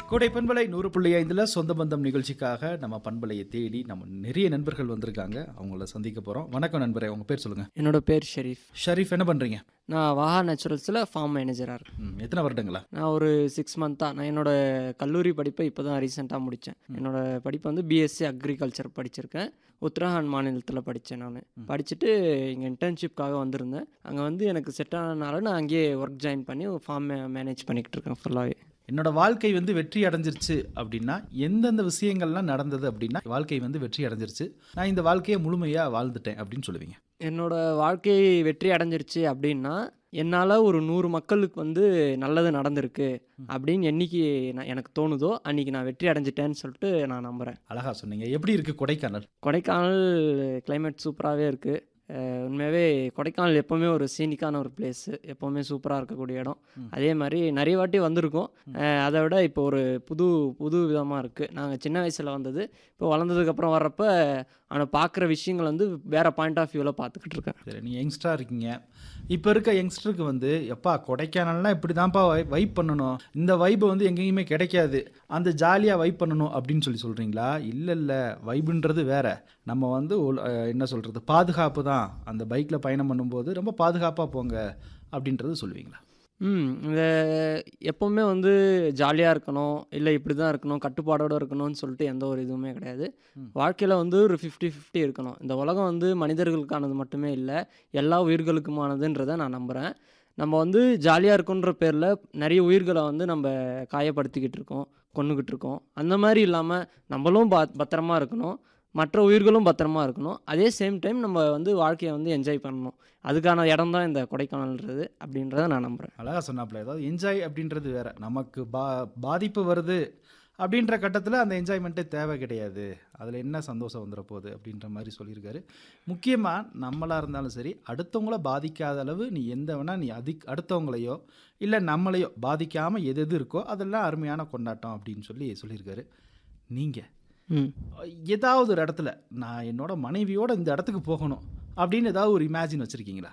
கோடை பண்பலை நூறு புள்ளி ஐந்துல சொந்த பந்தம் நிகழ்ச்சிக்காக நம்ம பண்பலையை தேடி நம்ம நிறைய நண்பர்கள் வந்திருக்காங்க அவங்கள சந்திக்க போறோம் வணக்கம் நண்பரே உங்க பேர் சொல்லுங்க என்னோட பேர் ஷெரீஃப் ஷரீஃப் என்ன பண்றீங்க நான் வாஹா நேச்சுரல்ஸில் ஃபார்ம் மேனேஜராக இருக்கேன் ம், எத்தனை வருடங்களா நான் ஒரு சிக்ஸ் மந்த்தாக நான் என்னோட கல்லூரி படிப்பை இப்போ தான் ரீசெண்டாக முடித்தேன் என்னோட படிப்பு வந்து பிஎஸ்சி அக்ரிகல்ச்சர் படிச்சிருக்கேன் உத்தரகாண்ட் மாநிலத்தில் படித்தேன் நான் படிச்சுட்டு இங்கே இன்டர்ன்ஷிப்காக வந்திருந்தேன் அங்கே வந்து எனக்கு செட் ஆனதுனால நான் அங்கேயே ஒர்க் ஜாயின் பண்ணி ஃபார்ம் மேனேஜ் பண்ணிக்கிட்டு இருக்கேன் ஃபுல்லாகவே என்னோட வாழ்க்கை வந்து வெற்றி அடைஞ்சிருச்சு அப்படின்னா எந்தெந்த விஷயங்கள்லாம் நடந்தது அப்படின்னா வாழ்க்கை வந்து வெற்றி அடைஞ்சிருச்சு நான் இந்த வாழ்க்கையை முழுமையா வாழ்ந்துட்டேன் அப்படின்னு சொல்லுவீங்க என்னோட வாழ்க்கை வெற்றி அடைஞ்சிருச்சு அப்படின்னா என்னால் ஒரு நூறு மக்களுக்கு வந்து நல்லது நடந்திருக்கு அப்படின்னு என்னைக்கு நான் எனக்கு தோணுதோ அன்னைக்கு நான் வெற்றி அடைஞ்சிட்டேன்னு சொல்லிட்டு நான் நம்புகிறேன் அழகா சொன்னீங்க எப்படி இருக்கு கொடைக்கானல் கொடைக்கானல் கிளைமேட் சூப்பராகவே இருக்குது உண்மையாகவே கொடைக்கானல் எப்போவுமே ஒரு சீனிக்கான ஒரு பிளேஸு எப்போவுமே சூப்பராக இருக்கக்கூடிய இடம் அதே மாதிரி நிறைய வாட்டி வந்திருக்கோம் அஹ் அதை விட இப்போ ஒரு புது புது விதமாக இருக்குது நாங்கள் சின்ன வயசில் வந்தது இப்போ வளர்ந்ததுக்கப்புறம் வர்றப்ப ஆனால் பார்க்குற விஷயங்கள் வந்து வேறு பாயிண்ட் ஆஃப் வியூவில் பார்த்துக்கிட்டு இருக்கேன் சரி நீ யங்ஸ்டரா இருக்கீங்க இப்போ இருக்க யங்ஸ்டருக்கு வந்து எப்பா கொடைக்கானல்னா இப்படி தான்ப்பா வைப் பண்ணணும் இந்த வைப் வந்து எங்கேயுமே கிடைக்காது அந்த ஜாலியாக வைப் பண்ணணும் அப்படின்னு சொல்லி சொல்கிறீங்களா இல்லை இல்லை வைப்புன்றது வேற நம்ம வந்து ஒல்- அஹ் என்ன சொல்கிறது பாதுகாப்பு தான் அந்த பைக்கில் பயணம் பண்ணும்போது ரொம்ப பாதுகாப்பாக போங்க அப்படின்றது சொல்லுவீங்களா ம் இந்த எப்போவுமே வந்து ஜாலியாக இருக்கணும் இல்லை இப்படி தான் இருக்கணும் கட்டுப்பாடோடு இருக்கணும்னு சொல்லிட்டு எந்த ஒரு இதுவுமே கிடையாது வாழ்க்கையில் வந்து ஒரு ஃபிஃப்டி ஃபிஃப்டி இருக்கணும் இந்த உலகம் வந்து மனிதர்களுக்கானது மட்டுமே இல்லை எல்லா உயிர்களுக்குமானதுன்றதை நான் நம்புகிறேன் நம்ம வந்து ஜாலியாக இருக்குன்ற பேரில் நிறைய உயிர்களை வந்து நம்ம காயப்படுத்திக்கிட்டு இருக்கோம் கொன்னுக்கிட்டு இருக்கோம் அந்த மாதிரி இல்லாமல் நம்மளும் பா பத்திரமா இருக்கணும் மற்ற உயிர்களும் பத்திரமா இருக்கணும் அதே சேம் டைம் நம்ம வந்து வாழ்க்கையை வந்து என்ஜாய் பண்ணணும் அதுக்கான இடம் தான் இந்த கொடைக்கானல்ன்றது அப்படின்றத நான் நம்புகிறேன் அழகாக சொன்னாப்புல ஏதாவது என்ஜாய் அப்படின்றது வேற நமக்கு பா பாதிப்பு வருது அப்படின்ற கட்டத்தில் அந்த என்ஜாய்மெண்ட்டே தேவை கிடையாது அதில் என்ன சந்தோஷம் வந்துட போகுது அப்படின்ற மாதிரி சொல்லியிருக்காரு முக்கியமாக நம்மளாக இருந்தாலும் சரி அடுத்தவங்கள பாதிக்காத அளவு நீ எந்த வேணா நீ அதிக் அடுத்தவங்களையோ இல்லை நம்மளையோ பாதிக்காமல் எது எது இருக்கோ அதெல்லாம் அருமையான கொண்டாட்டம் அப்படின்னு சொல்லி சொல்லியிருக்காரு நீங்கள் ம் ஏதாவது ஒரு இடத்துல நான் என்னோட மனைவியோட இந்த இடத்துக்கு போகணும் அப்படின்னு ஏதாவது ஒரு இமேஜின் வச்சுருக்கீங்களா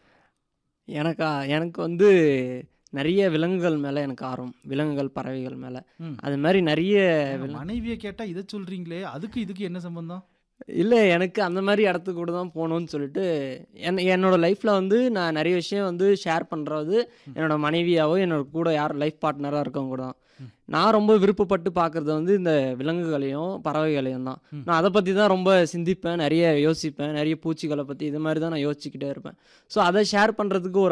எனக்கா எனக்கு வந்து நிறைய விலங்குகள் மேலே எனக்கு ஆர்வம் விலங்குகள் பறவைகள் மேலே ம். அது மாதிரி நிறைய மனைவியை கேட்டால் இதை சொல்கிறீங்களே அதுக்கு இதுக்கு என்ன சம்பந்தம் இல்லை எனக்கு அந்த மாதிரி இடத்துக்கு கூட தான் போகணும்னு சொல்லிட்டு என் என்னோட லைஃப்பில் வந்து நான் நிறைய விஷயம் வந்து ஷேர் பண்ணுறது என்னோட மனைவியாவோ என்னோட கூட யார் லைஃப் பார்ட்னராக இருக்கவங்க கூட தான் நான் ரொம்ப விருப்பப்பட்டு பார்க்குறது வந்து இந்த விலங்குகளையும் பறவைகளையும் தான் நான் அதை பற்றி தான் ரொம்ப சிந்திப்பேன் நிறைய யோசிப்பேன் நிறைய பூச்சிகளை பற்றி இது மாதிரி தான் நான் யோசிச்சுக்கிட்டே இருப்பேன் ஸோ அதை ஷேர் பண்ணுறதுக்கு ஒரு